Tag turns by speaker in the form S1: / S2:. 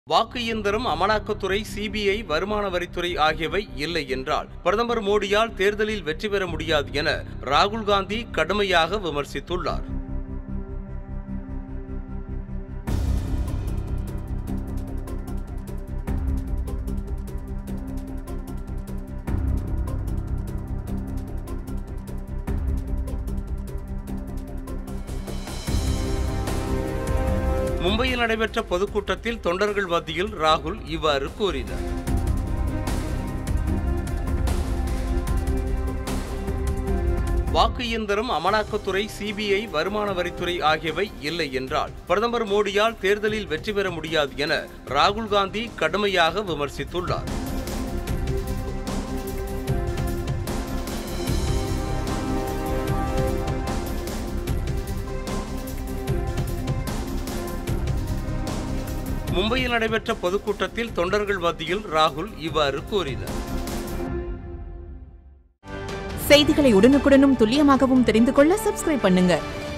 S1: வாக்கு இயந்திரம் அமலாக்கத்துறை சிபிஐ வருமான வரித்துறை ஆகியவை இல்லை என்றால் பிரதமர் மோடியால் தேர்தலில் வெற்றி பெற முடியாது என ராகுல் காந்தி கடுமையாக விமர்சித்துள்ளார் மும்பையில் நடைபெற்ற பொதுக்கூட்டத்தில் தொண்டர்கள் மத்தியில் ராகுல் இவ்வாறு கூறினார் வாக்கு இயந்திரம் அமலாக்கத்துறை சிபிஐ வருமான வரித்துறை ஆகியவை இல்லை என்றால் பிரதமர் மோடியால் தேர்தலில் வெற்றி பெற முடியாது என ராகுல் காந்தி கடுமையாக விமர்சித்துள்ளார் மும்பையில் நடைபெற்ற பொதுக்கூட்டத்தில் தொண்டர்கள் மத்தியில் ராகுல் இவ்வாறு கூறினார்
S2: செய்திகளை உடனுக்குடனும் துல்லியமாகவும் தெரிந்து கொள்ள சப்ஸ்கிரைப் பண்ணுங்க